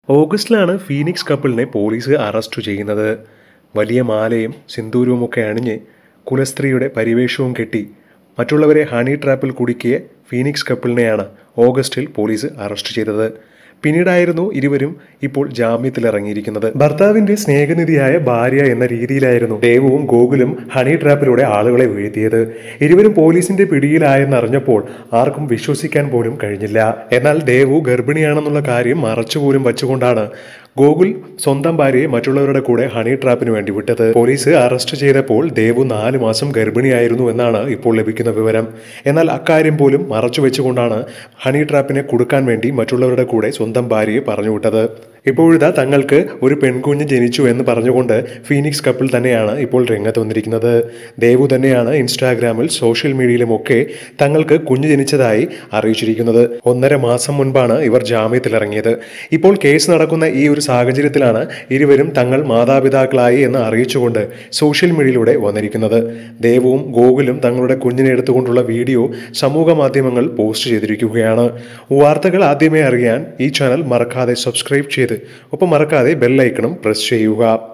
ഓഗസ്റ്റിലാണ് Phoenix കപ്പിളിനെ police arrest ചെയ്യുന്നത് വലിയ മാലയും സിന്ദൂരവുമൊക്കെ അണിഞ്ഞ് കുലസ്ത്രീയുടെ പരിവേഷവും കെട്ടി മറ്റുള്ളവരെ ഹണി ട്രാപ്പിൽ കുടുക്കിയ ഫീനിക്സ് കപ്പിളിനെയാണ് ഓഗസ്റ്റിൽ പോലീസ് അറസ്റ്റ് ചെയ്തത് പിന്നീടായിരുന്നു ഇരുവരും ഇപ്പോൾ ജാമ്യത്തിലിറങ്ങിയിരിക്കുന്നത് ഭർത്താവിന്റെ സ്നേഹനിധിയായ ഭാര്യ എന്ന രീതിയിലായിരുന്നു ദേവുവും ഗോകുലും ഹണി ട്രാപ്പിലൂടെ ആളുകളെ വീഴ്ത്തിയത് ഇരുവരും പോലീസിന്റെ പിടിയിലായെന്നറിഞ്ഞപ്പോൾ ആർക്കും വിശ്വസിക്കാൻ പോലും കഴിഞ്ഞില്ല എന്നാൽ ദേവു ഗർഭിണിയാണെന്നുള്ള കാര്യം മറച്ചുപോലും വച്ചുകൊണ്ടാണ് ഗോകുൽ സ്വന്തം ഭാര്യയെ മറ്റുള്ളവരുടെ കൂടെ ഹണി ട്രാപ്പിന് വേണ്ടി വിട്ടത് പോലീസ് അറസ്റ്റ് ചെയ്തപ്പോൾ ദേവു നാല് മാസം ഗർഭിണിയായിരുന്നു എന്നാണ് ഇപ്പോൾ ലഭിക്കുന്ന വിവരം എന്നാൽ അക്കാര്യം പോലും മറച്ചു വെച്ചുകൊണ്ടാണ് ഹണി ട്രാപ്പിനെ കൊടുക്കാൻ വേണ്ടി മറ്റുള്ളവരുടെ കൂടെ സ്വന്തം ഭാര്യയെ പറഞ്ഞുവിട്ടത് ഇപ്പോഴിതാ തങ്ങൾക്ക് ഒരു പെൺകുഞ്ഞ് ജനിച്ചു എന്ന് പറഞ്ഞുകൊണ്ട് ഫീനിക്സ് കപ്പിൾ തന്നെയാണ് ഇപ്പോൾ രംഗത്ത് വന്നിരിക്കുന്നത് ദേവു തന്നെയാണ് ഇൻസ്റ്റാഗ്രാമിൽ സോഷ്യൽ മീഡിയയിലുമൊക്കെ തങ്ങൾക്ക് കുഞ്ഞ് ജനിച്ചതായി അറിയിച്ചിരിക്കുന്നത് ഒന്നര മാസം മുൻപാണ് ഇവർ ജാമ്യത്തിലിറങ്ങിയത് ഇപ്പോൾ കേസ് നടക്കുന്ന ഈ ഒരു സാഹചര്യത്തിലാണ് ഇരുവരും തങ്ങൾ മാതാപിതാക്കളായി എന്ന് അറിയിച്ചുകൊണ്ട് സോഷ്യൽ മീഡിയയിലൂടെ വന്നിരിക്കുന്നത് ദേവുവും ഗോകുലും തങ്ങളുടെ കുഞ്ഞിനെ എടുത്തുകൊണ്ടുള്ള വീഡിയോ സമൂഹ മാധ്യമങ്ങൾ പോസ്റ്റ് ചെയ്തിരിക്കുകയാണ് വാർത്തകൾ ആദ്യമേ അറിയാൻ ഈ ചാനൽ മറക്കാതെ സബ്സ്ക്രൈബ് ചെയ്ത് ഒപ്പം മറക്കാതെ ബെല്ലൈക്കണും പ്രസ് ചെയ്യുക